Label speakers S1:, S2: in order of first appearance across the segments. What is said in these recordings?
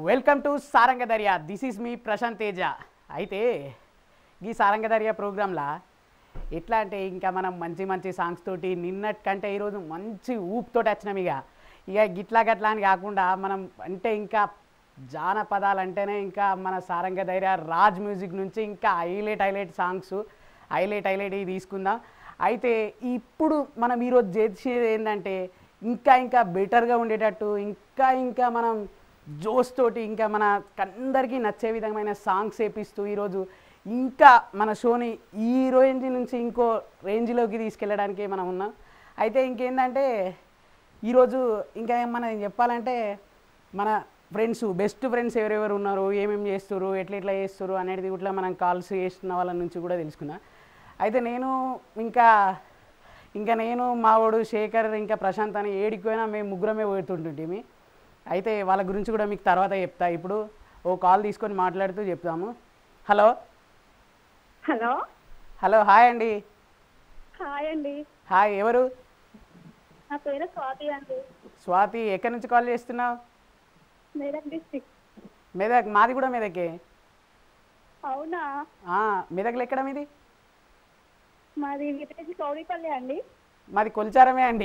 S1: Welcome to Sarangadarya this is me Prashanth Teja అయితే ఈ సారంగదర్య ప్రోగ్రాంలా ఎట్లా అంటే ఇంకా మనం మంచి మంచి సాంగ్స్ తోటి నిన్నటి కంటే ఈరోజు మంచి ఊపుతోటి వచ్చినాం ఇక ఇక గిట్లా గట్లా అని కాకుండా మనం అంటే ఇంకా జానపదాలు అంటేనే ఇంకా మన సారంగ ధైర్య రాజ్ మ్యూజిక్ నుంచి ఇంకా highlight highlight songs highlight highlight ఇవి తీసుకుందాం అయితే ఇప్పుడు మనం ఈరోజు చేసేది ఏంటంటే ఇంకా ఇంకా బెటర్గా ఉండేటట్టు ఇంకా ఇంకా మనం జోస్ తోటి ఇంకా మన అందరికీ నచ్చే విధమైన సాంగ్స్ వేపిస్తూ ఈరోజు ఇంకా మన షోని ఈ రేంజ్ నుంచి ఇంకో రేంజ్లోకి తీసుకెళ్ళడానికి మనం ఉన్నాం అయితే ఇంకేంటంటే ఈరోజు ఇంకా మనం చెప్పాలంటే మన ఫ్రెండ్స్ బెస్ట్ ఫ్రెండ్స్ ఎవరెవరు ఉన్నారు ఏమేమి చేస్తారు ఎట్లా ఎట్లా చేస్తారు అనేది ఇట్లా మనం కాల్స్ చేస్తున్న వాళ్ళ నుంచి కూడా తెలుసుకున్నా అయితే నేను ఇంకా ఇంకా నేను మావాడు శేఖర్ ఇంకా ప్రశాంత్ అని ఏడికి పోయినా మేము ముగ్గురమే పోతుంటుంటిమి అయితే వాళ్ళ గురించి కూడా మీకు తర్వాత చెప్తా ఇప్పుడు ఓ కాల్ తీసుకొని మాట్లాడుతూ చెప్తాము హలో
S2: హలో
S1: హలో హాయ్ అండి
S2: హాయ్ అండి
S1: హాయ్ ఎవరు
S2: నా పేరు స్వాతి అండి
S1: స్వాతి ఎక్కడి నుంచి కాల్ చేస్తున్నావు
S2: మేడం డిస్ట్రిక్ట్
S1: మెదక్ మాది కూడా మెదకే
S2: అవునా
S1: ఆ, మెదక్లో ఎక్కడ మీది
S2: మాది విలేజ్ కౌడిపల్లి అండి
S1: మాది కొల్చారమే అండి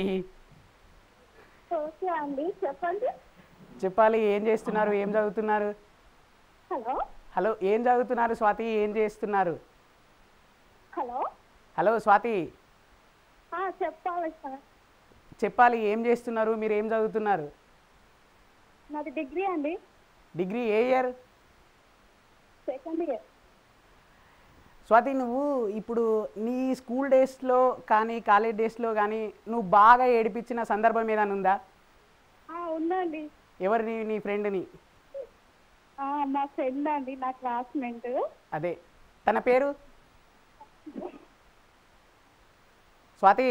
S2: ఓకే అండి చెప్పండి
S1: చెప్పాలి ఏం చేస్తున్నారు ఏం చదువుతున్నారు
S2: హలో
S1: హలో ఏం చదువుతున్నారు స్వాతి ఏం చేస్తున్నారు
S2: హలో
S1: హలో స్వాతి
S2: ఆ, చెప్పాలి సార్
S1: చెప్పాలి ఏం చేస్తున్నారు మీరు ఏం చదువుతున్నారు
S2: నాది డిగ్రీ అండి
S1: డిగ్రీ ఏ ఇయర్
S2: సెకండ్ ఇయర్
S1: స్వాతి నువ్వు ఇప్పుడు నీ స్కూల్ డేస్లో కానీ కాలేజ్ డేస్లో కానీ నువ్వు బాగా ఏడిపించిన సందర్భం ఏదైనా ఉందా
S2: ఉందండి
S1: ఎవరిని నీ ఫ్రెండ్ని
S2: ఆ, మా ఫ్రెండ్ అండి నా క్లాస్మేట్
S1: అదే తన పేరు స్వాతి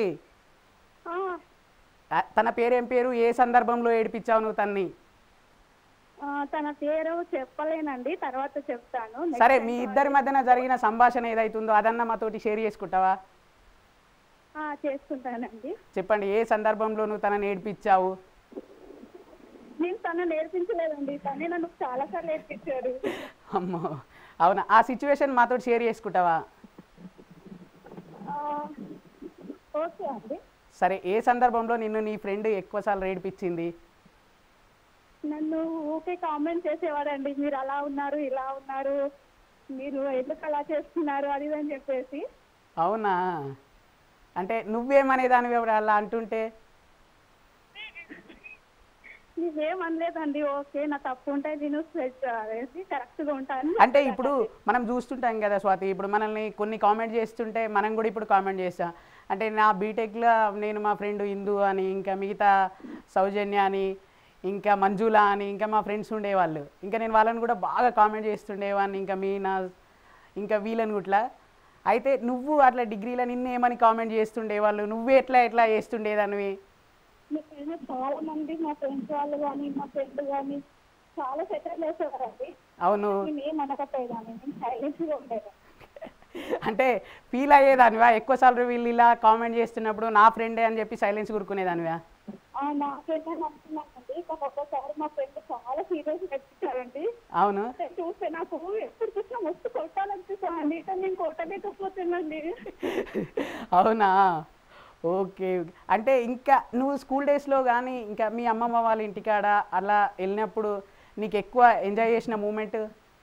S1: ఆ, తన పేరు ఏం పేరు ఏ సందర్భంలో ఏడిపించావు నువ్వు తన్ని
S2: తన పేరు చెప్పలేనండి తర్వాత చెప్తాను Next
S1: సరే
S2: time
S1: మీ
S2: call
S1: ఇద్దరి మధ్యన జరిగిన సంభాషణ ఏదైతుందో అదన్నా మాతోటి షేర్ చేసుకుంటావా
S2: ఆ, చేసుకుంటానండి
S1: చెప్పండి ఏ సందర్భంలో నువ్వు తనని ఏడిపించావు
S2: నేను తన నేర్పించలేదండి తనే నన్ను చాలాసార్లు నేర్పించాడు
S1: అమ్మో అవునా ఆ సిచ్యువేషన్ మాతో షేర్ చేసుకుంటావా
S2: ఆ, ఓకే అండి
S1: సరే ఏ సందర్భంలో నిన్ను నీ ఫ్రెండ్ ఎక్కువసార్లు ఏడిపించింది
S2: నన్ను ఊకే కామెంట్ చేసేవాడండి మీరు అలా ఉన్నారు ఇలా ఉన్నారు మీరు ఎందుకు అలా చేస్తున్నారు అది ఇది అని చెప్పేసి
S1: అవునా అంటే నువ్వేమనేదానివి ఎవరు అలా అంటుంటే
S2: నేనేం అనలేదండి ఓకే నా తప్పు ఉంటే నేను వేసి కరెక్ట్గా ఉంటాను
S1: అంటే ఇప్పుడు మనం చూస్తుంటాం కదా స్వాతి ఇప్పుడు మనల్ని కొన్ని కామెంట్ చేస్తుంటే మనం కూడా ఇప్పుడు కామెంట్ చేస్తాం అంటే నా బీటెక్లో నేను మా ఫ్రెండ్ ఇందు అని ఇంకా మిగతా సౌజన్య అని ఇంకా మంజుల అని ఇంకా మా ఫ్రెండ్స్ ఉండేవాళ్ళు ఇంకా నేను వాళ్ళని కూడా బాగా కామెంట్ చేస్తుండేవాడిని ఇంకా మీ నా ఇంకా వీళ్ళని గుట్లా అయితే నువ్వు అట్లా డిగ్రీలో నిన్ను ఏమని కామెంట్ చేస్తుండేవాళ్ళు నువ్వు ఎట్లా ఎట్లా చేస్తుండేదానివి
S2: నేను చాలా మంది మా ఫ్రెండ్స్ వాళ్ళు కానీ మా ఫ్రెండ్ కానీ చాలా సెటిల్ వేసేవారండి
S1: అవును
S2: నేను ఏం అనకపోయేదాన్ని నేను సైలెంట్గా ఉండేదాన్ని
S1: అంటే ఫీల్ అయ్యేదానివా ఎక్కువసార్లు వీళ్ళు ఇలా కామెంట్ చేస్తున్నప్పుడు నా ఫ్రెండే అని చెప్పి సైలెన్స్ కూరుకునేదానివా
S2: ఆ, నా ఫ్రెండ్ అని అనుకున్నానండి కానీ ఒక్కసారి మా ఫ్రెండ్ చాలా సీరియస్ నడిపించారండి
S1: అవును
S2: చూస్తే నాకు ఎప్పుడు చూసినా మస్తు కొట్టాలనిపిస్తానండి కానీ నేను కొట్టలేకపోతున్నాండి
S1: అవునా ఓకే అంటే ఇంకా నువ్వు స్కూల్ డేస్లో కానీ ఇంకా మీ అమ్మమ్మ వాళ్ళ ఇంటికాడ అలా వెళ్ళినప్పుడు నీకు ఎక్కువ ఎంజాయ్ చేసిన మూమెంట్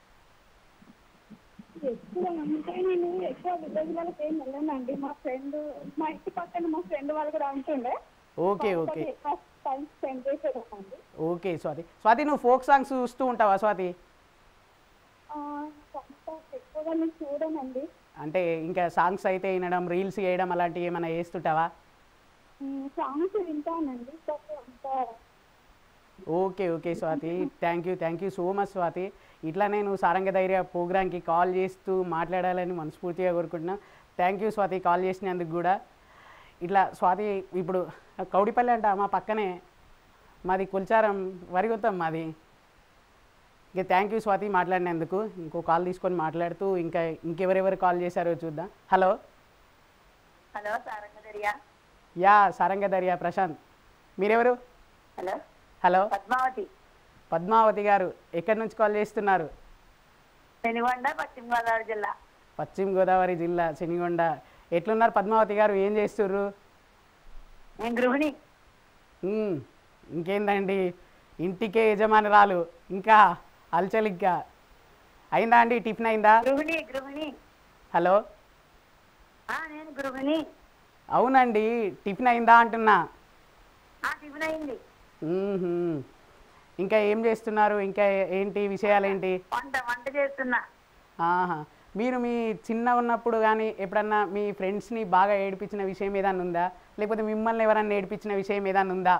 S2: ఎక్కువ అంటే నేను ఎక్కువ విలేజ్ వాళ్ళకి ఏం వెళ్ళానండి మా ఫ్రెండ్ మా ఇంటి పక్కన మా ఫ్రెండ్ వాళ్ళు కూడా ఉంటుండే
S1: ఓకే ఓకే
S2: వాళ్ళతో ఎక్కువ టైం స్పెండ్ చేసేదానండి
S1: ఓకే స్వాతి స్వాతి నువ్వు ఫోక్ సాంగ్స్ చూస్తూ ఉంటావా స్వాతి
S2: ఆ, కొంత ఎక్కువగా నేను చూడనండి
S1: అంటే ఇంకా సాంగ్స్ అయితే వినడం రీల్స్ చేయడం అలాంటివి ఏమైనా చేస్తుంటావా
S2: సాంగ్స్ వింటానండి కానీ అంత
S1: okay okay Swathi thank you thank you so much Swathi ఇట్లా నేను సారంగ ధైర్య ప్రోగ్రామ్కి కాల్ చేస్తూ మాట్లాడాలని మనస్ఫూర్తిగా కోరుకుంటున్నా థ్యాంక్ యూ స్వాతి కాల్ చేసినందుకు కూడా ఇట్లా స్వాతి ఇప్పుడు కౌడిపల్లి అంట మా పక్కనే మాది కుల్చారం వరిగొత్తం మాది ఇంకా థ్యాంక్ యూ స్వాతి మాట్లాడినందుకు ఇంకో కాల్ తీసుకొని మాట్లాడుతూ ఇంకా ఇంకెవరెవరు కాల్ చేశారో చూద్దాం hello
S3: hello Sarangadariya
S1: yeah Sarangadarya Prashanth మీరెవరు
S3: హలో
S1: హలో
S3: పద్మావతి
S1: పద్మావతి గారు ఎక్కడి నుంచి కాల్ చేస్తున్నారు
S3: పెనుగొండ పశ్చిమ గోదావరి జిల్లా
S1: పశ్చిమ గోదావరి జిల్లా శనిగొండ ఎట్లున్నారు పద్మావతి గారు ఏం చేస్తుర్రు
S3: నేను గృహిణి
S1: ఉమ్, ఇంకేందండి ఇంటికే యజమానురాలు ఇంకా అల్చల్ ఇంకా అయిందా అండి టిఫిన్ అయిందా
S3: గృహిణి గృహిణి
S1: హలో
S3: ఆ, నేను గృహిణి
S1: అవునండి టిఫిన్ అయిందా అంటున్నా
S3: ఆ టిఫిన్ అయింది
S1: మ్మ్హ్మ్. ఇంకా ఏం చేస్తున్నారు ఇంకా ఏంటి విషయాలేంటి
S3: వంట వంట చేస్తున్నా
S1: ఆహా మీరు మీ చిన్న ఉన్నప్పుడు కానీ ఎప్పుడన్నా మీ ఫ్రెండ్స్ని బాగా ఏడిపించిన విషయం ఏదన్నా ఉందా లేకపోతే మిమ్మల్ని ఎవరన్నా ఏడిపించిన విషయం ఏదన్నా ఉందా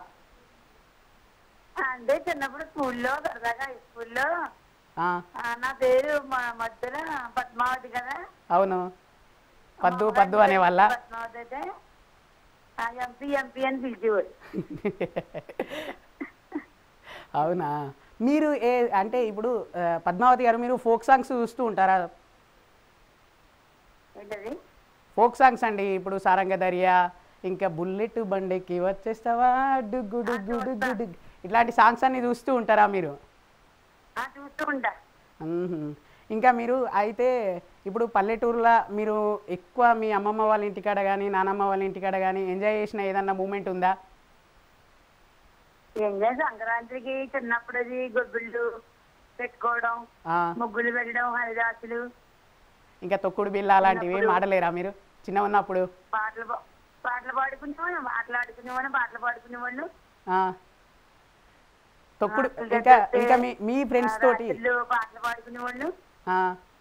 S3: అంటే చిన్నప్పుడు స్కూల్లో సరదాగా స్కూల్లో
S1: ఆ,
S3: ఆ, నా పేరు మ- మధ్యలో పద్మావతి కదా
S1: అవును పద్దు పద్దు అనేవాళ్ళ
S3: పద్మావతి అయితే ఆ, ఎంపీ ఎంపీ అని పిలిచేవారు
S1: అవునా మీరు ఏ అంటే ఇప్పుడు ఆ, పద్మావతి గారు మీరు ఫోక్ సాంగ్స్ చూస్తూ ఉంటారా
S3: ఏంటది
S1: ఫోక్ సాంగ్స్ అండి ఇప్పుడు సారంగ దర్యా ఇంకా బుల్లెట్ బండికి వచ్చేస్తావా డుగ్గు డుగ్గు డుగ్గు డుగ్గు ఇట్లాంటి సాంగ్స్ అన్ని చూస్తూ ఉంటారా మీరు
S3: ఆ, చూస్తూ ఉంటా
S1: మ్మ్హ్మ్. ఇంకా మీరు అయితే ఇప్పుడు పల్లెటూరులో మీరు ఎక్కువ మీ అమ్మమ్మ వాళ్ళ ఇంటికాడ కానీ నానమ్మ వాళ్ళ ఇంటికాడ కానీ ఎంజాయ్ చేసిన ఏదన్నా మూమెంట్ ఉందా
S3: ఎంజాయ్ సంక్రాంతికి చిన్నప్పుడు అది గొబ్బిళ్ళు పెట్టుకోవడం
S1: ఆ,
S3: ముగ్గులు పెట్టడం హరిదాసులు
S1: ఇంకా తొక్కుడు బిల్ల అలాంటివి ఏం ఆడలేరా మీరు చిన్న ఉన్నప్పుడు
S3: పాటలు పా- పాటలు పాడుకునేవాళ్ళు మాట్లాడుకునేవాళ్ళు పాటలు పాడుకునేవాళ్ళు
S1: ఆ. తొక్కుడు
S3: ఆ,
S1: ఇంకా
S3: లేకపోతే,
S1: ఇంకా మీ మీ ఫ్రెండ్స్ తోటి
S3: రాత్రిళ్ళు పాటలు పాడుకునేవాళ్ళు
S1: ఆ.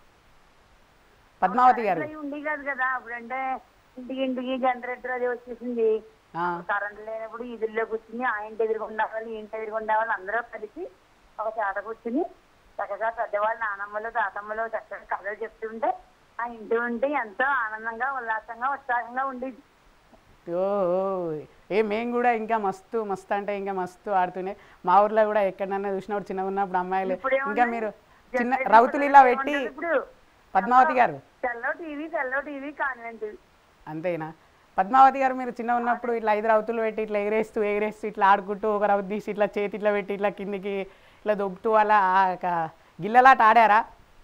S1: పద్మావతి గారు
S3: అవి ఉండి కాదు కదా అప్పుడంటే ఇంటికి ఇంటికి జనరేటర్ అది వచ్చేసింది
S1: ఆ,
S3: కరెంట్ లేనప్పుడు ఇదిలో కూర్చుని ఆ ఇంటి ఎదురుకుండా వాళ్ళు ఈ ఇంటి ఎదురుకుండా వాళ్ళు అందరూ కలిసి ఒక చాట కూర్చుని చక్కగా పెద్దవాళ్ళు నానమ్మలు తాతమ్మలు చక్కగా కథలు చెప్తుంటే ఆ ఇంటి ఉంటే ఎంతో ఆనందంగా ఉల్లాసంగా ఉత్సాహంగా ఉండేది
S1: ఓ ఓ. ఏ మేము కూడా ఇంకా మస్తు మస్తు అంటే ఇంకా మస్తు ఆడుతుండే మా ఊర్లో కూడా ఎక్కడన్నా చూసినప్పుడు చిన్న ఉన్నప్పుడు అమ్మాయిలు
S3: ఇప్పుడేముంది?
S1: ఇంకా మీరు చిన్న
S3: జనరేటర్
S1: రౌతులు ఇలా
S3: ఏముండదు
S1: పెట్టి
S3: ఇప్పుడు
S1: పద్మావతి గారు
S3: తెల్లో టీవీ తెల్లో టీవీ కాన్వెంట్
S1: అంతేనా పద్మావతి గారు మీరు చిన్న ఉన్నప్పుడు ఇట్లా ఐదు రౌతులు పెట్టి ఇట్లా ఎగిరేస్తూ ఎగిరేస్తూ ఇట్లా ఆడుకుంటూ ఒక రౌతు తీసి ఇట్లా చేతి ఇట్లా పెట్టి ఇట్లా కిందికి ఇట్లా దొబ్బుతూ అలా ఆ ఒక గిల్లలాట ఆడారా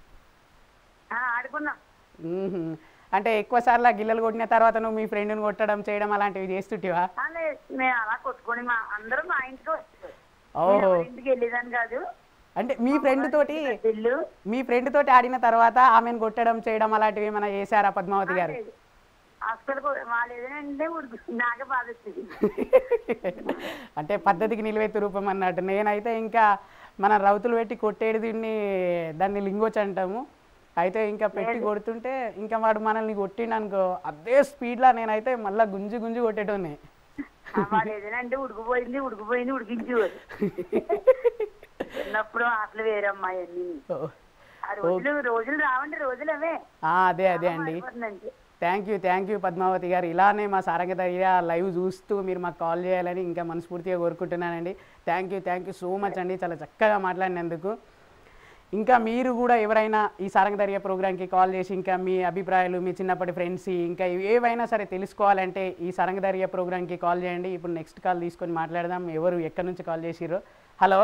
S3: ఆ, ఆడుకున్నాం
S1: మ్మ్హ్మ్. అంటే ఎక్కువ సార్లు ఆ గిల్లలు కొట్టిన తర్వాత నువ్వు మీ ఫ్రెండ్ని కొట్టడం చేయడం అలాంటివి చేస్తుంటివా
S3: ఆ, లేదు, మేము అలా కొట్టుకొని మా అందరూ మా ఇంటికి వచ్చారు
S1: ఓహో
S3: నేను ఎవరి ఇంటికి వెళ్ళేదాన్ని కాదు
S1: అంటే మీ ఫ్రెండ్ తోటి
S3: ఇల్లు
S1: మీ ఫ్రెండ్ తోటి ఆడిన తర్వాత ఆమెను కొట్టడం చేయడం అలాంటివి ఏమైనా చేశారా పద్మావతి గారు
S3: లేదు. అసలు కొ- వాళ్ళు ఏదైనా అంటే ఉడుకు నాకే బాధ వచ్చింది
S1: అంటే పద్ధతికి నిలువెత్తు రూపం అన్నట్టు నేనైతే ఇంకా మన రౌతులు పెట్టి కొట్టేది దీన్ని దాన్ని లింగోచ్ అంటాము అయితే ఇంకా పెట్టి కొడుతుంటే ఇంకా వాడు మనల్ని కొట్టిండు అనుకో అదే స్పీడ్లో నేనైతే మళ్ళీ గుంజి గుంజి కొట్టేటోని
S3: ఆ, వాళ్ళు ఏదైనా అంటే ఉడికిపోయింది ఉడికిపోయింది ఉడికించేవారు చిన్నప్పుడు ఆటలు వేరమ్మాయి అన్ని ఆ రోజులు రోజులు రావండి రోజులు అవే
S1: అదే అదే అండి
S3: మారిపోతుందండి.
S1: Thank you thank you Padmavathi garu ఇలానే మా సారంగదయ్య లైవ్ చూస్తూ మీరు మాకు కాల్ చేయాలని ఇంకా మనస్ఫూర్తిగా కోరుకుంటున్నానండి thank you thank you so much అండి చాలా చక్కగా మాట్లాడినందుకు ఇంకా మీరు కూడా ఎవరైనా ఈ సారంగదర్య ప్రోగ్రామ్కి కాల్ చేసి ఇంకా మీ అభిప్రాయాలు మీ చిన్నప్పటి ఫ్రెండ్స్ ఇంకా ఏవైనా సరే తెలుసుకోవాలంటే ఈ సారంగదర్య ప్రోగ్రామ్కి కాల్ చేయండి ఇప్పుడు నెక్స్ట్ కాల్ తీసుకొని మాట్లాడదాం ఎవరు ఎక్కడి నుంచి కాల్ చేసిర్రో హలో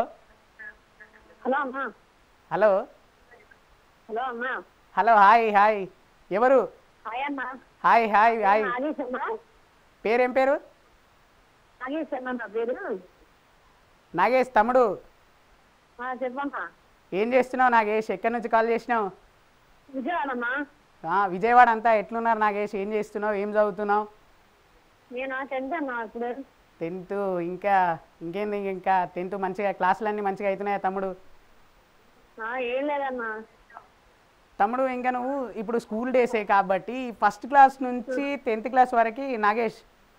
S2: హలో అమ్మా
S1: హలో
S2: హలో అమ్మా
S1: హలో హాయ్ హాయ్ ఎవరు
S2: హాయ్ అమ్మా
S1: హాయ్ హాయ్ హాయ్
S2: నాగేష్ అమ్మా
S1: పేరేం పేరు
S2: నాగేష్ అమ్మా నా పేరు
S1: నాగేష్ తమ్ముడు
S2: ఆ, చెప్పమ్మా
S1: ఏం చేస్తున్నావు నాగేష్ ఎక్కడి నుంచి కాల్ చేసినావు
S2: విజయవాడమ్మా
S1: ఆ, విజయవాడ అంతా ఎట్లున్నారు నాగేష్ ఏం చేస్తున్నావు ఏం చదువుతున్నావు
S2: నేను టెన్త్ అమ్మా ఇప్పుడు
S1: టెన్త్ ఇంకా ఇంకేంది ఇంకా టెన్త్ మంచిగా క్లాసులన్నీ మంచిగా అవుతున్నాయా తమ్ముడు
S2: ఆ, ఏం లేదమ్మా
S1: తమ్ముడు ఇంకా నువ్వు ఇప్పుడు స్కూల్ డేసే కాబట్టి ఫస్ట్ క్లాస్ నుంచి టెన్త్ క్లాస్ వరకు నాగేష్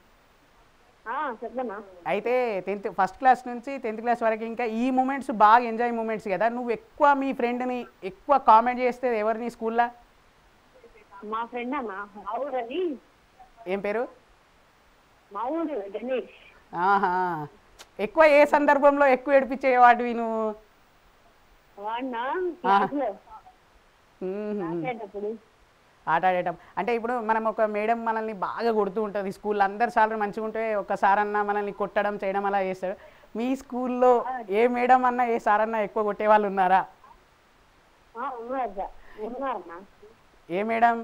S2: ఆ, చెప్పమ్మా
S1: అయితే టెన్త్ ఫస్ట్ క్లాస్ నుంచి టెన్త్ క్లాస్ వరకు ఇంకా ఈ మూమెంట్స్ బాగా ఎంజాయ్ మూమెంట్స్ కదా నువ్వు ఎక్కువ మీ ఫ్రెండ్ని ఎక్కువ కామెంట్ చేస్తే ఎవరిని స్కూల్లో
S2: మా ఫ్రెండ్ అమ్మా మా ఊరు అని
S1: ఏం పేరు
S2: మా ఊరు గణేష్
S1: ఆహా ఎక్కువ ఏ సందర్భంలో ఎక్కువ ఏడిపించేవాడివి నువ్వు
S2: వాడినా క్లాస్లో
S1: మ్మ్.
S2: రాసేటప్పుడు
S1: ఆట ఆడేటప్పుడు అంటే ఇప్పుడు మనం ఒక మేడం మనల్ని బాగా కొడుతూ ఉంటుంది స్కూల్లో అందరు సార్లు మంచిగా ఉంటే ఒక్కసారన్నా మనల్ని కొట్టడం చేయడం అలా చేస్తాడు మీ స్కూల్లో ఏ మేడం అన్న ఏ సార్ అన్న ఎక్కువ కొట్టే వాళ్ళు ఉన్నారా
S2: ఉన్నారు సార్ ఉన్నారమ్మా
S1: ఏ మేడం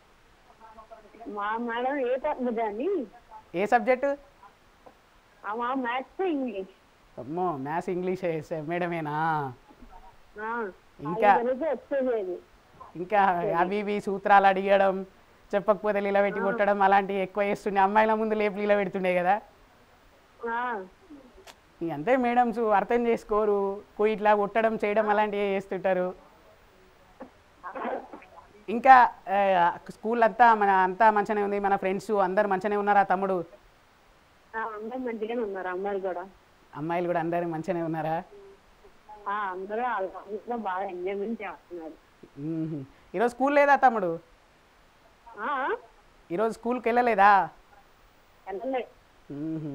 S2: మా మేడం ఏ తరగతి అని
S1: ఏ సబ్జెక్టు
S2: మా మ్యాథ్స్ ఇంగ్లీష్
S1: అమ్మో మ్యాథ్స్ ఇంగ్లీష్ మేడమేనా
S2: ఆ,
S1: ఇంకా?
S2: ఐదు రోజులు వచ్చేసేది
S1: ఇంకా అవి ఇవి సూత్రాలు అడిగడం చెప్పకపోతే లీల పెట్టి కొట్టడం అలాంటివి ఎక్కువ చేస్తుండే అమ్మాయిల ముందు లేపు లీల పెడుతుండే కదా
S2: ఆ,
S1: ఇంక అంతే మేడమ్స్ అర్థం చేసుకోరు పోయి ఇట్లా కొట్టడం చేయడం అలాంటివి చేస్తుంటారు ఇంకా ఆ, స్కూల్ అంతా మన అంతా మంచిగానే ఉంది మన ఫ్రెండ్స్ అందరు మంచిగానే ఉన్నారా తమ్ముడు
S2: ఆ, అందరూ మంచిగానే ఉన్నారు అమ్మాయిలు కూడా
S1: అమ్మాయిలు కూడా అందరు మంచిగానే ఉన్నారా
S2: ఆ, అందరూ వాళ్ళ ఆఫీస్లో బాగా ఎంజాయ్మెంట్ చేస్తున్నారు
S1: మ్మ్హ. ఈరోజు స్కూల్ లేదా తమ్ముడు
S2: ఆ,
S1: ఈరోజు స్కూల్కి వెళ్ళలేదా
S2: వెళ్ళలే
S1: మ్మ్హ.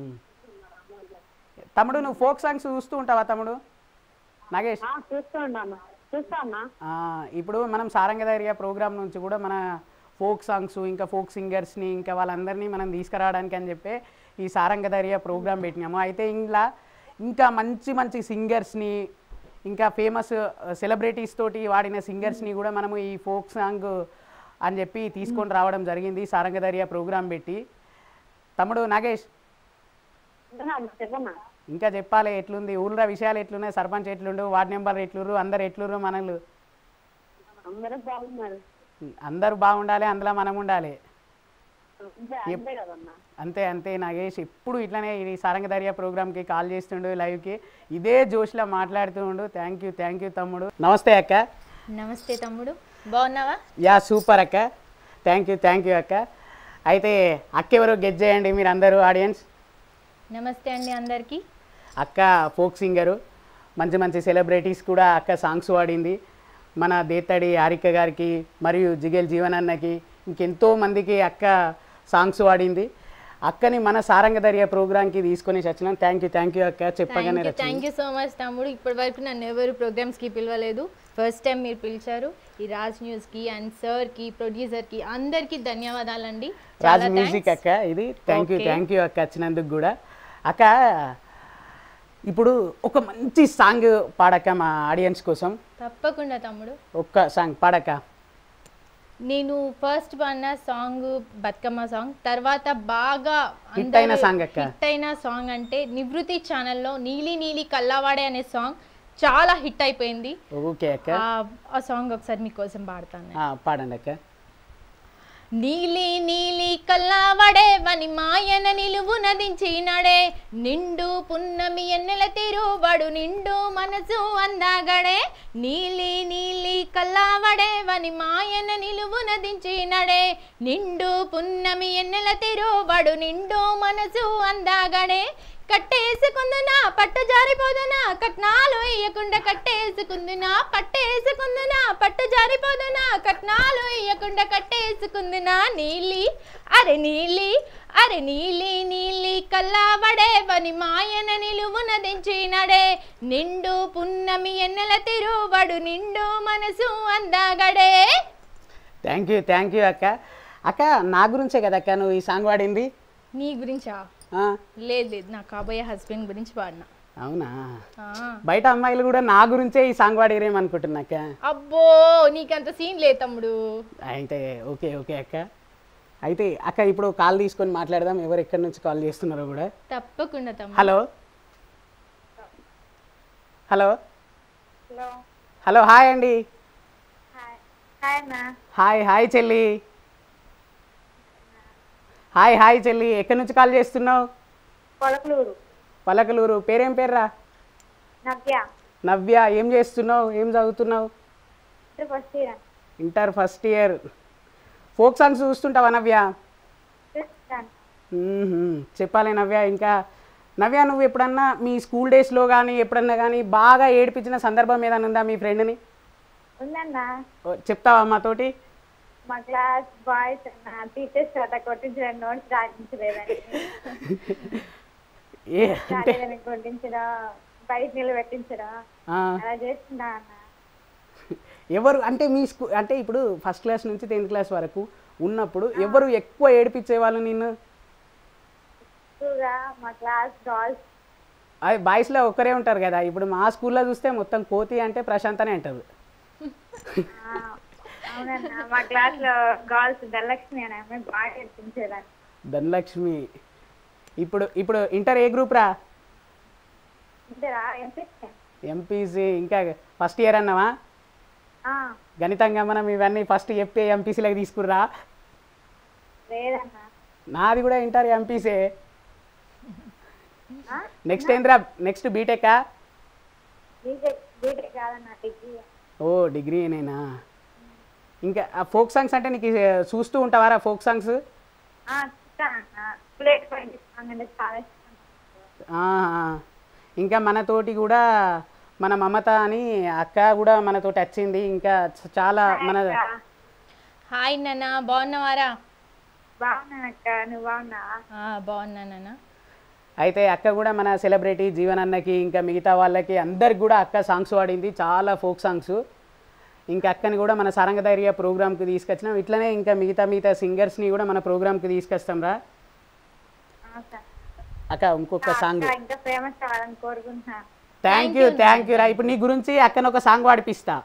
S1: తమ్ముడు నువ్వు ఫోక్ సాంగ్స్ చూస్తూ ఉంటావా తమ్ముడు నాగేష్
S2: ఆ, చూస్తూ ఉన్నాను చూస్తా అన్నా
S1: ఆ, ఇప్పుడు మనం సారంగధైర్య ప్రోగ్రామ్ నుంచి కూడా మన ఫోక్ సాంగ్స్ ఇంకా ఫోక్ సింగర్స్ని ఇంకా వాళ్ళందరినీ మనం తీసుకురావడానికి అని చెప్పి ఈ సారంగధైర్య ప్రోగ్రామ్ పెట్టినాము అయితే ఇంట్లో ఇంకా మంచి మంచి సింగర్స్ని ఇంకా ఫేమస్ సెలబ్రిటీస్ తోటి వాడిన సింగర్స్ని కూడా మనము ఈ ఫోక్ సాంగ్ అని చెప్పి తీసుకొని రావడం జరిగింది సారంగధైర్య ప్రోగ్రామ్ పెట్టి తమ్ముడు నాగేష్
S2: ఉంటున్నా అమ్మా, చెప్పమ్మా
S1: ఇంకా చెప్పాలి ఎట్లుంది ఊళ్ళో విషయాలు ఎట్లున్నాయి సర్పంచ్ ఎట్లుండు వార్డు నెంబర్ ఎట్లుర్రు అందరు ఎట్లుర్రు మనలు
S2: అందరూ బాగున్నారు
S1: అందరూ బాగుండాలి అందులో మనం ఉండాలి
S2: అంతే అంతే కదమ్మా
S1: అంతే అంతే నాగేష్ ఎప్పుడు ఇట్లనే ఈ సారంగధైర్య ప్రోగ్రామ్కి కాల్ చేస్తుండు లైవ్కి ఇదే జోష్లో మాట్లాడుతూ ఉండు థ్యాంక్ యూ థ్యాంక్ యూ తమ్ముడు నమస్తే అక్క
S4: నమస్తే తమ్ముడు బాగున్నావా
S1: యా సూపర్ అక్క థ్యాంక్ యూ థ్యాంక్ యూ అక్క అయితే అక్క ఎవరో గెట్ చేయండి మీరు అందరూ ఆడియన్స్
S4: నమస్తే అండి అందరికీ
S1: అక్క ఫోక్ సింగరు మంచి మంచి సెలబ్రిటీస్ కూడా అక్క సాంగ్స్ పాడింది మన దేత్తడి హారిక గారికి మరియు జిగేల్ జీవన్ అన్నకి ఇంకెంతో మందికి అక్క సాంగ్స్ పాడింది అక్కని మన సారంగధర్య ప్రోగ్రామ్కి తీసుకొని వచ్చినాం థ్యాంక్ యూ థ్యాంక్ యూ అక్క చెప్పగానే
S4: థ్యాంక్ యూ
S1: వచ్చింది
S4: థ్యాంక్ యూ సో మచ్ తమ్ముడు ఇప్పటి వరకు నన్ను ఎవరు ప్రోగ్రామ్స్కి పిలవలేదు ఫస్ట్ టైం మీరు పిలిచారు ఈ రాజ్ న్యూస్కి అండ్ సార్కి ప్రొడ్యూసర్కి అందరికీ ధన్యవాదాలండి
S1: రాజ్
S4: చాలా
S1: మ్యూజిక్
S4: థ్యాంక్స్
S1: అక్క ఇది thank you
S4: Okay.
S1: Thank you అక్క వచ్చినందుకు కూడా అక్క ఇప్పుడు ఒక మంచి సాంగ్ పాడక్క మా ఆడియన్స్ కోసం
S4: తప్పకుండా తమ్ముడు
S1: ఒక్క సాంగ్ పాడక్క
S4: నేను ఫస్ట్ పాడిన సాంగ్ బతుకమ్మ సాంగ్ తర్వాత బాగా
S1: Hit అయిన song అక్క.
S4: హిట్ అయిన సాంగ్ అంటే నివృత్తి ఛానల్లో నీలి నీలి కల్లావాడే అనే సాంగ్ చాలా హిట్ అయిపోయింది
S1: ఓకే అక్క
S4: ఆ- ఆ సాంగ్ ఒకసారి మీకోసం పాడతాను నేను.
S1: ఆ, పాడండి అక్క
S4: నీలి నీలి కల్లావడే వని మాయన నిలువు నదించినడే నిండు పున్నమి ఎన్నెల తిరువడు నిండు మనసు అందాగడే నీలి నీలి కల్లావడే వని మాయన నిలువు నదించినడే నిండు పున్నమి ఎన్నెల తిరువడు నిండు మనసు అందాగడే కట్టేసుకుందునా పట్టు జారిపోదునా కట్నాలు ఇయ్యకుండా కట్టేసుకుందునా పట్టేసుకుందునా పట్టు జారిపోదునా కట్నాలు ఇయ్యకుండా కట్టేసుకుందునా నీలి అరే నీలి అరే నీలి నీలి కల్లావడే వని మాయన నిలువున దించినడే నిండు పున్నమి ఎన్నెల తిరువడు నిండు మనసు అందాగడే
S1: థ్యాంక్ యూ థ్యాంక్ యూ అక్క అక్క నా గురించే కదా అక్క నువ్వు ఈ సాంగ్ పాడింది
S4: నీ గురించా
S1: ఆ,
S4: లేదు లేదు నా కాబోయే హస్బెండ్ గురించి పాడినా
S1: అవునా
S4: ఆ.
S1: బయట అమ్మాయిలు కూడా నా గురించే ఈ సాంగ్ పాడిరేమో అనుకుంటున్నా అక్క
S4: అబ్బో నీకంత సీన్ లేదు తమ్ముడు
S1: అయితే ఓకే ఓకే అక్క అయితే అక్క ఇప్పుడు కాల్ తీసుకొని మాట్లాడదాం ఎవరు ఎక్కడి నుంచి కాల్ చేస్తున్నారో కూడా
S4: తప్పకుండా తమ్ముడు
S1: hello hello
S2: hello
S1: hello hi అండి
S2: హాయ్ హాయ్ అన్న
S1: హాయ్ హాయ్ చెల్లి హాయ్ హాయ్ చెల్లి ఎక్కడి నుంచి కాల్ చేస్తున్నావు
S2: కొలకలూరు
S1: పలకలూరు పేరేం పేర్రా
S2: నవ్య
S1: నవ్య ఏం చేస్తున్నావు ఏం చదువుతున్నావు
S2: first year
S1: inter first year folk songs చూస్తుంటావా నవ్య మ్మ్హ్మ్. చెప్పాలి నవ్య ఇంకా నవ్య నువ్వు ఎప్పుడన్నా మీ స్కూల్ డేస్లో కానీ ఎప్పుడన్నా కానీ బాగా ఏడిపించిన సందర్భం ఏదైనా ఉందా మీ ఫ్రెండ్ని
S2: ఉందన్న
S1: చెప్తావా మాతోటి
S2: మా క్లాస్ బాయ్స్ అన్న టీచర్స్ చేత కొట్టించిన నోట్స్ రాయించలేదని
S1: ఏ అంటే
S2: రాలేదని కొట్టించడం బయట నిలబెట్టించడం
S1: ఆ,
S2: అలా చేస్తున్నా అన్న
S1: ఎవరు అంటే మీ స్కూ అంటే ఇప్పుడు ఫస్ట్ క్లాస్ నుంచి టెన్త్ క్లాస్ వరకు ఉన్నప్పుడు ఎవరు ఎక్కువ ఏడిపించే వాళ్ళు నిన్ను
S2: ఎక్కువగా మా క్లాస్ డాల్స్
S1: అది బాయ్స్లో ఒక్కరే ఉంటారు కదా ఇప్పుడు మా స్కూల్లో చూస్తే మొత్తం కోతి అంటే ప్రశాంత్ అనే అంటారు
S2: అవునన్నా మా క్లాస్ లో గర్ల్స్ ధనలక్ష్మి అనే ఆమె బాగా నేర్పించేదాన్ని
S1: ధనలక్ష్మి ఇప్పుడు ఇప్పుడు ఇంటర్ ఏ గ్రూప్ రా
S2: ఇంటరా ఎంపీ
S1: ఎంపీసీ ఇంకా ఫస్ట్ ఇయర్ అన్నావా గణితంగా మనం ఇవన్నీ ఫస్ట్ చెప్పే ఎంపీసీలకు తీసుకుర్రా
S2: లేదన్నా
S1: నాది కూడా ఇంటర్ ఎంపీసీ నెక్స్ట్ ఏంద్రా నెక్స్ట్ బీటెకా
S2: బీటెక్ బీటెక్ కాదన్నా డిగ్రీ
S1: ఓ డిగ్రీ నేనా ఇంకా ఆ ఫోక్ సాంగ్స్ అంటే నీకు ఏ, చూస్తూ ఉంటావారా ఫోక్ సాంగ్స్
S2: చూస్తానన్నా ప్లేట్ పాయింట్ సాంగ్ అంటే చాలా ఇష్టం
S1: ఇంకా మనతోటి కూడా మన మమత అని అక్క కూడా మనతోటి వచ్చింది ఇంకా చ- చాలా మన
S4: హాయ్ నాన్న బాగున్నావారా
S2: బాగున్నానక్క నువ్వు బాగున్నావా
S4: ఆ, బాగున్నా నాన్న
S1: అయితే అక్క కూడా మన సెలబ్రిటీ జీవనన్నకి ఇంకా మిగతా వాళ్ళకి అందరికి కూడా అక్క సాంగ్స్ పాడింది చాలా ఫోక్ సాంగ్స్ ఇంకా అక్కని కూడా మన సారంగధైర్య ప్రోగ్రామ్కి తీసుకొచ్చినాం ఇట్లనే ఇంకా మిగతా మిగతా సింగర్స్ని కూడా మన ప్రోగ్రామ్కి తీసుకొస్తాం రా
S2: ఆ, సరే.
S1: అక్క ఇంకొక సాంగ్
S2: అక్క ఇంకా ఫేమస్ కావాలని కోరుకుంటున్నాను
S1: థ్యాంక్ యూ థ్యాంక్ యూ రా ఇప్పుడు నీ గురించి అక్కన ఒక సాంగ్ పాడిపిస్తా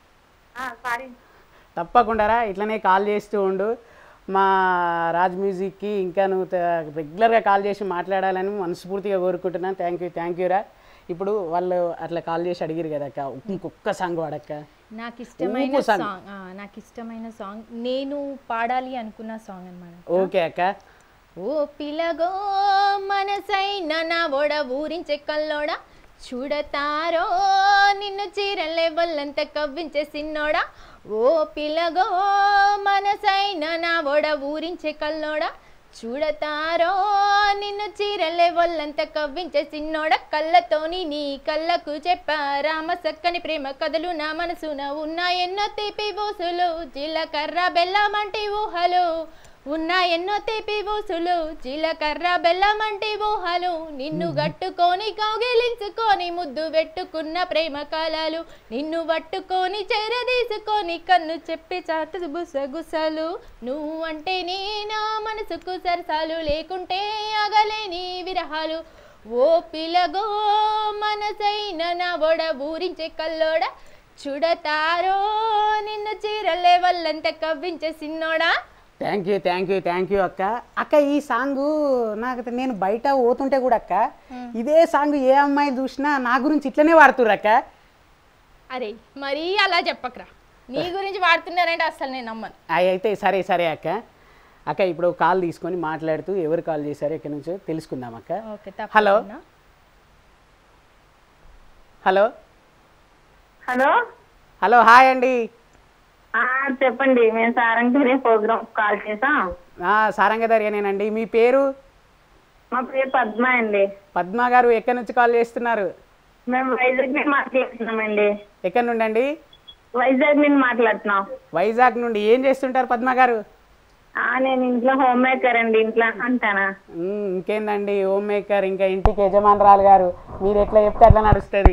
S2: సారీ
S1: తప్పకుండా రా ఇట్లనే కాల్ చేస్తూ ఉండు మా రాజ్ మ్యూజిక్కి ఇంకా నువ్వు త- రెగ్యులర్గా కాల్ చేసి మాట్లాడాలని మనస్ఫూర్తిగా కోరుకుంటున్నాను థ్యాంక్ యూ థ్యాంక్ యూ రా ఇప్పుడు వాళ్ళు అట్లా కాల్ చేసి అడిగిరు కదా అక్క ఇంకొక సాంగ్ పాడక్క
S4: నాకు ఇష్టమైన
S1: ఊపు song.
S4: సాంగ్ ఆ, నాకు ఇష్టమైన సాంగ్ నేను పాడాలి అనుకున్న సాంగ్ అనమాట
S1: ఓకే అక్క
S4: ఓ పిలగో మనసైన నా ఒడ ఊరించే కల్లోడ చూడతారో నిన్ను చీరలే వల్లంత కవ్వించే సిన్నోడా ఓ పిలగో మనసైన నా ఒడ ఊరించే కల్లోడ చూడతారో నిన్ను చీరలే వల్లంత కవ్వించే సిన్నోడ కళ్ళతోని నీ కళ్ళకు చెప్పా రామ సక్కని ప్రేమ కథలు నా మనసున ఉన్న ఎన్నో తీపి బూసులు జీలకర్ర బెల్లమంటి ఊహలు ఉన్న ఎన్నో తీపి ఊసులు జీలకర్ర బెల్లమంటి ఊహలు నిన్ను గట్టుకొని కౌగిలించుకొని ముద్దు పెట్టుకున్న ప్రేమ కళలు నిన్ను పట్టుకొని చెరదీసుకొని కన్ను చెప్పి చాటు గుసగుసలు నువ్వు అంటే నీ నా మనసుకు సరసాలు లేకుంటే అగలేని విరహాలు ఓ పిలగో మనసైన నా ఒడ ఊరించే కల్లోడ చూడతారో నిన్ను చీరలే వల్లంత కవ్వించే సిన్నోడా
S1: thank you thank you thank you అక్క అక్క ఈ సాంగ్ నాకు తె- నేను బయట పోతుంటే కూడా అక్క ఇదే సాంగ్ ఏ అమ్మాయి చూసినా నా గురించి ఇట్లనే వాడుతుర్రు అక్క
S4: అరే మరీ అలా చెప్పకరా నీ గురించి వాడుతున్నారంటే అసలు నేను నమ్మను
S1: అవి అయితే సరే సరే అక్క అక్క ఇప్పుడు కాల్ తీసుకొని మాట్లాడుతూ ఎవరు కాల్ చేశారో ఎక్కడి నుంచో తెలుసుకుందాం అక్క
S4: ఓకే
S1: హలో
S4: తప్పకుండా
S1: హలో
S3: హలో
S1: హలో హాయ్ అండి
S3: ఆ, చెప్పండి మేము సారంగరి ప్రోగ్రామ్ కాల్ చేసాం
S1: ఆ, సారంగధర్యనేనండి మీ పేరు
S3: మా పేరు పద్మ అండి
S1: పద్మ గారు ఎక్కడి నుంచి కాల్ చేస్తున్నారు
S3: మేము వైజాగ్ నుండి మాట్లాడుతున్నామండి
S1: ఎక్కడి నుండి అండి
S3: వైజాగ్ నుండి మాట్లాడుతున్నాం
S1: వైజాగ్ నుండి ఏం చేస్తుంటారు పద్మ గారు
S3: ఆ, నేను ఇంట్లో హోమ్ మేకర్ అండి ఇంట్లో అంటానా
S1: మ్మ్, ఇంకేందండి హోమ్ మేకర్ ఇంకా ఇంటికి యజమానురాలు గారు మీరు ఎట్లా చెప్తే అట్లా నడుస్తుంది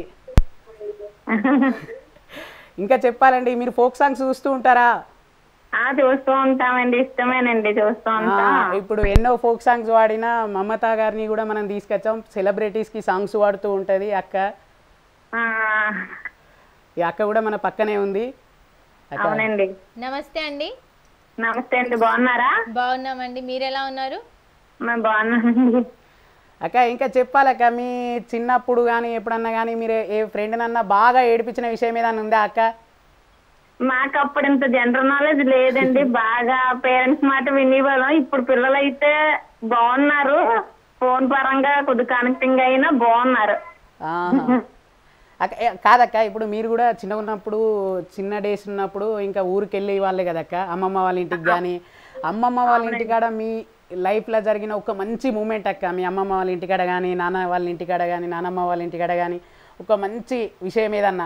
S1: ఇంకా చెప్పాలండి మీరు ఫోక్ సాంగ్స్ చూస్తూ ఉంటారా
S3: ఆ చూస్తూ ఉంటామండి ఇష్టమేనండి చూస్తూ
S1: ఆ,
S3: ఉంటాం
S1: ఇప్పుడు ఎన్నో ఫోక్ సాంగ్స్ వాడిన మమతా గారిని కూడా మనం తీసుకొచ్చాం సెలబ్రిటీస్కి సాంగ్స్ వాడుతూ ఉంటుంది అక్క
S3: ఆ,
S1: ఈ అక్క కూడా మన పక్కనే ఉంది అక్క
S3: అవునండి
S4: నమస్తే అండి
S3: నమస్తే అండి బాగున్నారా
S4: బాగున్నామండి మీరు ఎలా ఉన్నారు
S3: మేము బాగున్నామండి
S1: అక్క ఇంకా చెప్పాలక్క మీ చిన్నప్పుడు కానీ ఎప్పుడన్నా కానీ మీరు ఏ ఫ్రెండ్నన్నా బాగా ఏడిపించిన విషయం ఏదన్నా ఉందా అక్క
S3: మాకు అప్పుడు ఇంత జనరల్ నాలెడ్జ్ లేదండి బాగా పేరెంట్స్ మాట వినేవాళ్ళం ఇప్పుడు పిల్లలు అయితే బాగున్నారు ఫోన్ పరంగా కొద్ది కనెక్టింగ్ అయినా బాగున్నారు
S1: ఆహా. అక్క ఏ, కాదక్క ఇప్పుడు మీరు కూడా చిన్నగా ఉన్నప్పుడు చిన్న డేస్ ఉన్నప్పుడు ఇంకా ఊరికి వెళ్ళే వాళ్ళే కదక్క అమ్మమ్మ వాళ్ళ ఇంటికి కానీ అమ్మమ్మ వాళ్ళ ఇంటికాడ మీ లైఫ్లో జరిగిన ఒక మంచి మూమెంట్ అక్క మీ అమ్మమ్మ వాళ్ళ ఇంటికాడ కానీ నాన్న వాళ్ళ ఇంటికాడ కానీ నానమ్మ వాళ్ళ ఇంటికాడ కానీ ఒక మంచి విషయం ఏదన్నా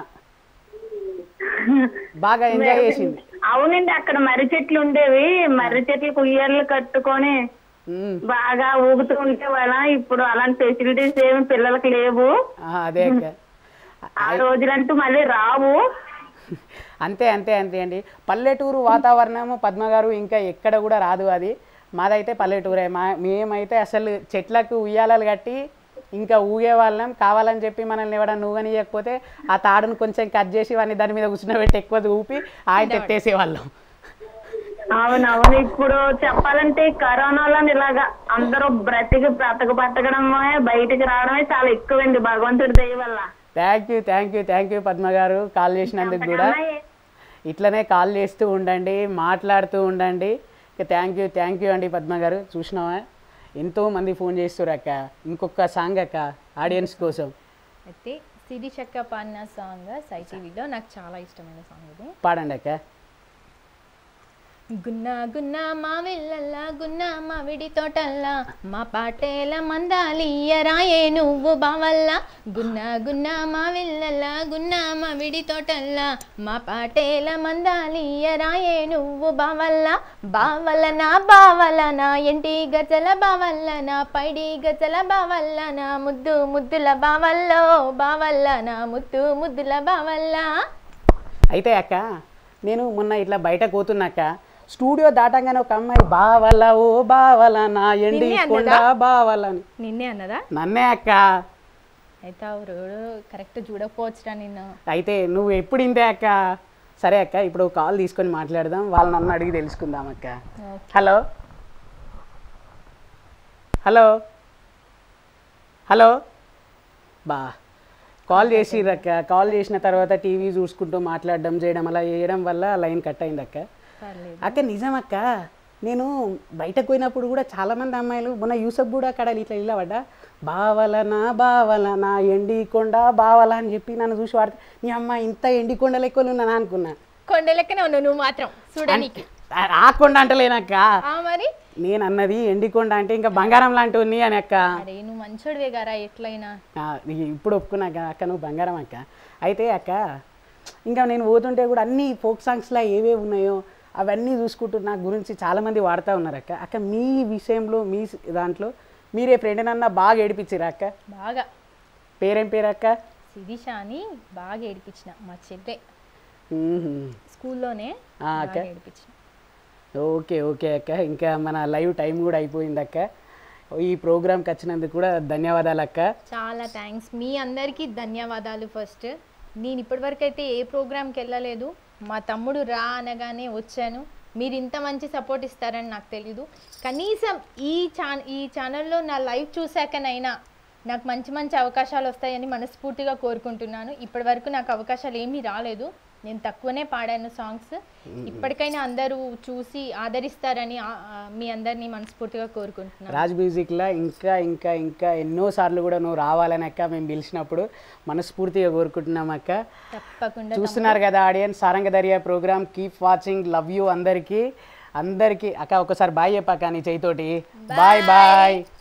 S1: బాగా ఎంజాయ్ చేసింది
S3: అవునండి అక్కడ మర్రి చెట్లు ఉండేవి మర్రి చెట్లకు ఉయ్యాలు కట్టుకొని
S1: ఉమ్,
S3: బాగా ఊగుతూ ఉంటే వాళ్ళ ఇప్పుడు అలాంటి ఫెసిలిటీస్ ఏమి పిల్లలకు లేవు
S1: ఆ, అదే అక్క
S3: ఆ రోజులంటూ మళ్ళీ రావు
S1: అంతే అంతే అంతే అండి పల్లెటూరు వాతావరణము పద్మ గారు ఇంకా ఎక్కడ కూడా రాదు అది మాదైతే పల్లెటూరే మా మేమైతే అసలు చెట్లకు ఉయ్యాలలు కట్టి ఇంకా ఊగే వాళ్ళం కావాలని చెప్పి మనల్ని ఎవడన్నా ఊగనియకపోతే ఆ తాడును కొంచెం కట్ చేసి వాడిని దాని మీద కూర్చున్నబెట్టి ఎక్కువ ఊపి ఆయన ఎత్తేసేవాళ్ళం
S5: అవునవును ఇప్పుడు చెప్పాలంటే ఈ కరోనాలో ఇలాగా అందరూ బ్రతికి బ్రతక బతకడమే బయటికి రావడమే చాలా ఎక్కువండి భగవంతుడి దయ వల్ల
S1: thank you thank you thank you Padma garu call చేసినందుకు కూడా ఇట్లనే కాల్ చేస్తూ ఉండండి మాట్లాడుతూ ఉండండి థ్యాంక్ యూ థ్యాంక్ యూ అండి పద్మ గారు చూసినావా ఎంతో మంది ఫోన్ చేస్తారు అక్క ఇంకొక సాంగ్ అక్క ఆడియన్స్ కోసం
S4: అయితే సిరి చక్క పాడిన సాంగ్ సై టీవీలో నాకు చాలా ఇష్టమైన సాంగ్ ఇది
S1: పాడండి అక్క
S4: గున్నా గున్నా మా విల్లల్లా గున్నా మా విడి తోటల్లా మా పాటేల మందాలియరాయే నువ్వు బావల్ల గున్నా గున్నా మా విల్లల్లా గున్నా మా విడి తోటల్లా మా పాటేల మందాలియరాయే నువ్వు బావల్ల బావల నా బావల నా ఎంటి గజల బావల్ల నా పైడి గజల బావల్ల నా ముద్దు ముద్దుల బావల్లో బావల్ల నా ముద్దు ముద్దుల బావల్ల
S1: అయితే అక్క నేను మొన్న ఇట్లా బయట పోతున్నాక స్టూడియో దాటంగానే ఒక అమ్మాయి బావల ఓ బావల నా ఎండి
S4: నిన్నే
S1: కొండ
S4: అన్నదా?
S1: బావల అని.
S4: నిన్నే అన్నదా
S1: నన్నే అక్క
S4: అయితే ఆ రోడ్ కరెక్ట్ చూడకపోవచ్చురా నిన్ను
S1: అయితే నువ్వు ఎప్పుడు ఇంతే అక్క సరే అక్క ఇప్పుడు కాల్ తీసుకొని మాట్లాడదాం వాళ్ళు నన్ను అడిగి తెలుసుకుందాం అక్క హలో హలో హలో బా కాల్ చేసిర్రక్క కాల్ చేసిన తర్వాత టీవీ చూసుకుంటూ మాట్లాడడం చేయడం అలా చేయడం వల్ల లైన్ కట్ అయింది అక్క
S4: పర్లేదు
S1: అక్క నిజం అక్క నేను బయటకు పోయినప్పుడు కూడా చాలా మంది అమ్మాయిలు మొన్న యూసఫ్ కూడా అక్కడ ఇట్లా ఇలా పడ్డా బావలనా బావలనా ఎండి కొండ బావల అని చెప్పి నన్ను చూసి వాడితే నీ అమ్మ ఇంత ఎండి కొండ లెక్కలు ఉన్నాను అనుకున్నా
S4: కొండ లెక్కనే ఉన్నావు నువ్వు మాత్రం చూడడానికి
S1: ఆ- ఆ కొండ అంటలేనక్క
S4: ఆ మరి
S1: నేను అన్నది ఎండి కొండ అంటే ఇంకా బంగారం లాంటి ఉంది అని అక్క
S4: అరే నువ్వు మంచోడివే గారా ఎట్లయినా
S1: ఆ, ఇ- ఇప్పుడు ఒప్పుకున్నాక అక్క నువ్వు బంగారం అక్క అయితే అక్క ఇంకా నేను పోతుంటే కూడా అన్ని ఫోక్ సాంగ్స్లో ఏవే ఉన్నాయో అవన్నీ చూసుకుంటూ నా గురించి చాలామంది వాడుతూ ఉన్నారు అక్క అక్క మీ విషయంలో మీ స్- దాంట్లో మీరే ఫ్రెండ్ అన్న బాగా ఏడిపించారా అక్క
S4: బాగా
S1: పేరేం పేరు అక్క
S4: శిరీష అని బాగా ఏడిపించిన మా చెల్లె
S1: మ్మ్హ్మ్.
S4: స్కూల్లోనే
S1: ఆ, అక్క.
S4: బాగా ఏడిపించిన
S1: ఓకే ఓకే అక్క ఇంకా మన లైవ్ టైం కూడా అయిపోయింది అక్క ఈ ప్రోగ్రామ్కి వచ్చినందుకు కూడా ధన్యవాదాలు అక్క
S4: చాలా థ్యాంక్స్ మీ అందరికీ ధన్యవాదాలు ఫస్ట్ నేను ఇప్పటివరకు అయితే ఏ ప్రోగ్రామ్కి వెళ్ళలేదు మా తమ్ముడు రా అనగానే వచ్చాను మీరు ఇంత మంచి సపోర్ట్ ఇస్తారని నాకు తెలీదు కనీసం ఈ ఛా ఈ ఛానల్లో నా లైవ్ చూశాకనైనా నాకు మంచి మంచి అవకాశాలు వస్తాయని మనస్ఫూర్తిగా కోరుకుంటున్నాను ఇప్పటివరకు నాకు అవకాశాలు ఏమీ రాలేదు నేను తక్కువనే పాడాను సాంగ్స్ ఇప్పటికైనా అందరూ చూసి ఆదరిస్తారని ఆ- ఆ, మీ అందరినీ మనస్ఫూర్తిగా కోరుకుంటున్నాను
S1: రాజ్ మ్యూజిక్లో ఇంకా ఇంకా ఇంకా ఎన్నో సార్లు కూడా నువ్వు రావాలని అక్క మేము పిలిచినప్పుడు మనస్ఫూర్తిగా కోరుకుంటున్నాం అక్క
S4: తప్పకుండా
S1: చూస్తున్నారు కదా audience Sarangadarya program keep watching love you అందరికీ అందరికీ అక్క ఒకసారి బాయ్ చెప్పాక నీ చేయితోటి బాయ్ బాయ్